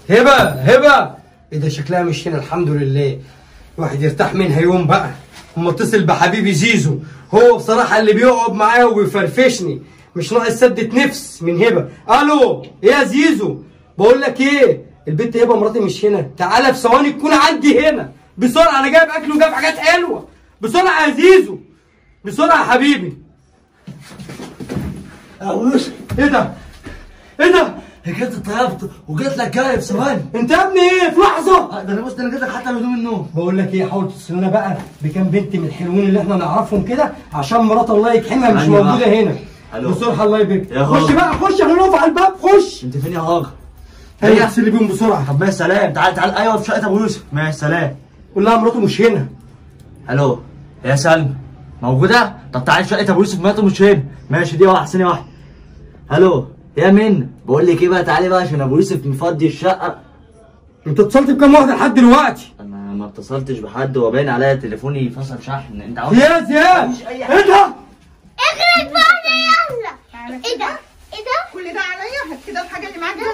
هبه هبه ايه ده شكلها مش هنا الحمد لله الواحد يرتاح منها يوم بقى اما اتصل بحبيبي زيزو هو بصراحه اللي بيقعد معايا وبيفرفشني مش ناقص سدة نفس من هبه الو ايه يا زيزو بقول لك ايه البنت هبه مراتي مش هنا تعالى في ثواني تكون عندي هنا بسرعه انا جايب اكل وجايب حاجات حلوه بسرعه يا زيزو بسرعه يا حبيبي أوش ايه ده ايه ده كنت طيبت وجيت لك جاي في ثواني انت يا ابني ايه في لحظه ده انا بص ده انا جيت لك حتى بدون النوم بقول لك ايه حاول توصل لنا بقى بكام بنت من الحلوين اللي احنا نعرفهم كده عشان مرات الله يكحمها مش ثانية موجوده واحدة. هنا ألو. بسرعه الله يبارك يا خش هاجر. بقى خش احنا نقف على الباب خش انت فين يا هاجر هيا اغسل لي بيهم بسرعه طب ماشي سلام تعال تعال ايوه في شقه ابو يوسف ماشي سلام قول لها مراته مش هنا الو يا سلمى موجوده طب تعالي شقه ابو يوسف مراته مش هنا ماشي دي واحده ثانيه واحده الو يا من بقول لك ايه بقى تعالي بقى عشان ابو يوسف مفضي الشقه انت اتصلت بكام واحده لحد دلوقتي انا ما اتصلتش بحد وباين عليا تليفوني فصل شحن انت عاوز زياد زياد مفيش أي ايه ده اجري بقى يلا ايه ده ايه ده كل ده عليا هات كده الحاجه اللي معاك دي